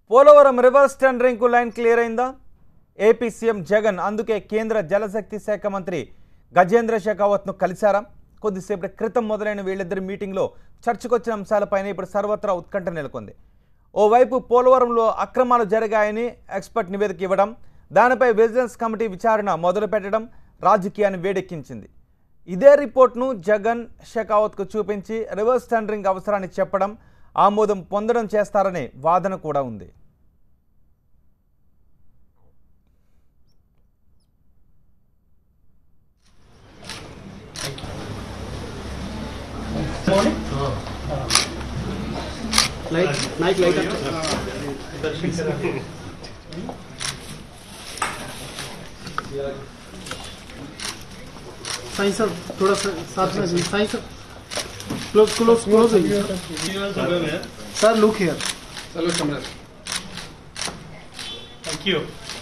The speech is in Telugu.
పోలవరం రివర్స్ టెండరింగ్కు లైన్ క్లియర్ అయిందా ఏపీ సీఎం జగన్ అందుకే కేంద్ర జలశక్తి శాఖ మంత్రి గజేంద్ర షెకావత్ను కలిశారా కొద్దిసేపటి క్రితం మొదలైన వీళ్ళిద్దరి మీటింగ్లో చర్చకొచ్చిన అంశాలపైన ఇప్పుడు సర్వత్రా ఉత్కంఠ నెలకొంది ఓవైపు పోలవరంలో అక్రమాలు జరిగాయని ఎక్స్పర్ట్ నివేదిక ఇవ్వడం దానిపై విజిలెన్స్ కమిటీ విచారణ మొదలు పెట్టడం రాజకీయాన్ని వేడెక్కించింది ఇదే రిపోర్ట్ను జగన్ షెకావత్కు చూపించి రివర్స్ టెండరింగ్ అవసరాన్ని చెప్పడం ఆమోదం పొందడం చేస్తారనే వాదన కూడా ఉంది light night light Sai sir थोड़ा सा साथ में Sai sir close close close sir look here चलो सम्राट Thank you.